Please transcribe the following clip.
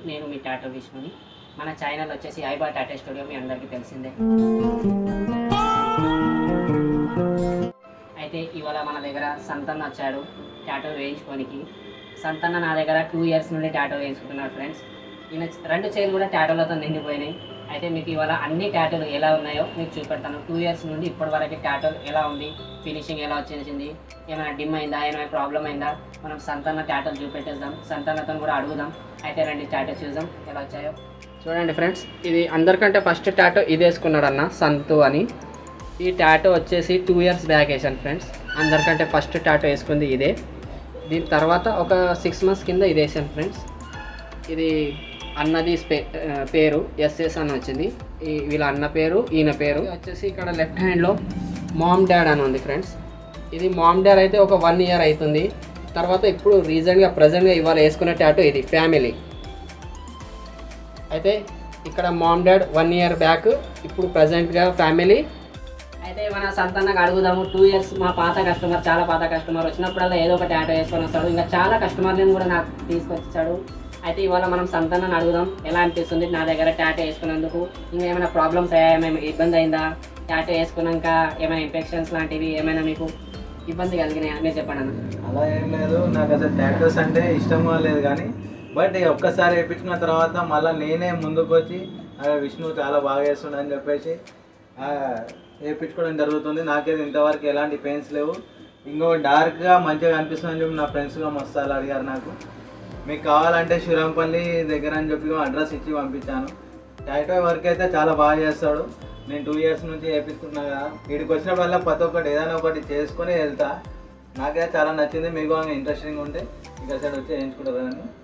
నేను మీ టాటో విష్ణుని మన ఛానల్ వచ్చేసి ఐబా టాటా స్టూడియో మీ అందరికీ తెలిసిందే అయితే ఇవాళ మన దగ్గర సంతన్న వచ్చాడు టాటో వేయించుకోనికి సంతన్న నా దగ్గర టూ ఇయర్స్ నుండి టాటో వేయించుకుంటున్నాడు ఫ్రెండ్స్ ఈయన రెండు చైర్లు కూడా టాటోలతో నిండిపోయినాయి అయితే మీకు ఇవాళ అన్ని టాటోలు ఎలా ఉన్నాయో మీకు చూపెడతాను టూ ఇయర్స్ నుండి ఇప్పటి వరకు టాటోలు ఎలా ఉంది ఫినిషింగ్ ఎలా వచ్చేసింది ఏమైనా డిమ్ అయిందా ఏమైనా ప్రాబ్లం అయిందా మనం సంతన్న టాటోలు చూపెట్టేద్దాం సంతన్నతో కూడా అడుగుదాం అయితే రెండు టాటో చూద్దాం ఎలా వచ్చాయో చూడండి ఫ్రెండ్స్ ఇది అందరికంటే ఫస్ట్ టాటో ఇది వేసుకున్నాడు అన్న సంతు అని ఈ టాటో వచ్చేసి టూ ఇయర్స్ బ్యాక్ వేసాను ఫ్రెండ్స్ అందరికంటే ఫస్ట్ టాటో వేసుకుంది ఇదే దీని తర్వాత ఒక సిక్స్ మంత్స్ కింద ఇది వేసాను ఫ్రెండ్స్ ఇది అన్నది స్పే- ఆ, పేరు ఎస్ఎస్ అని వచ్చింది ఈ వీళ్ళ అన్న పేరు ఈయన పేరు ఇది వచ్చేసి ఇక్కడ లెఫ్ట్ హ్యాండ్లో మామ్ డాడ్ అని ఉంది ఫ్రెండ్స్ ఇది మామ్ డాడ్ అయితే ఒక వన్ ఇయర్ అవుతుంది తర్వాత ఇప్పుడు రీసెంట్గా ప్రజెంట్గా ఇవాళ వేసుకునే టాటో ఇది ఫ్యామిలీ అయితే ఇక్కడ mom dad one year back ఇప్పుడు ప్రజెంట్గా ఫ్యామిలీ అయితే మన సంతానకు అడుగుదాము టూ ఇయర్స్ మా పాత కస్టమర్ చాలా పాత కస్టమర్ వచ్చినప్పుడల్లా ఏదో ఒక టాటో వేసుకొని వస్తాడు ఇంకా చాలా కస్టమర్లను కూడా నాకు తీసుకొచ్చాడు అయితే ఇవాళ మనం సంతానాన్ని అడుగుదాం ఎలా అనిపిస్తుంది నా దగ్గర టాటో వేసుకున్నందుకు ఇంకా ఏమైనా ప్రాబ్లమ్స్ అయ్యా ఏమైనా ఇబ్బంది అయిందా టాటో వేసుకున్నాక ఏమైనా ఇన్ఫెక్షన్స్ లాంటివి ఏమైనా మీకు ఇబ్బంది కలిగినాయా మీరు చెప్పండి అన్న అలా ఏం లేదు నాకు అసలు టాటోస్ అంటే ఇష్టం లేదు కానీ బట్ ఇక ఒక్కసారి వేయించుకున్న తర్వాత మళ్ళీ నేనే ముందుకు వచ్చి "అరే విష్ణు చాలా బాగా వేస్తుండ అని చెప్పేసి ఆ, వేయించుకోవడం జరుగుతుంది నాకైతే ఇంతవరకు ఎలాంటి పెయిన్స్ లేవు ఇంకో డార్క్గా మంచిగా కనిపిస్తుంది అని చెప్పి నా ఫ్రెండ్స్గా మస్తు అలా అడిగారు నాకు మీకు కావాలంటే శ్రీరాంపల్లి దగ్గర అని చెప్పి అడ్రస్ ఇచ్చి పంపించాను టాటో వర్క్ అయితే చాలా బాగా చేస్తాడు నేను టూ ఇయర్స్ నుంచి వేయించుకుంటున్నా కదా వీడికి వచ్చినప్పుడల్లా ప్రతి ఒక్కటి ఏదైనా ఒకటి చేసుకొని వెళ్తా నాకైతే చాలా నచ్చింది మీకు ఇంట్రెస్టింగ్ ఉంటే ఇక్కడ సైడ్ వచ్చి వేయించుకుంటారని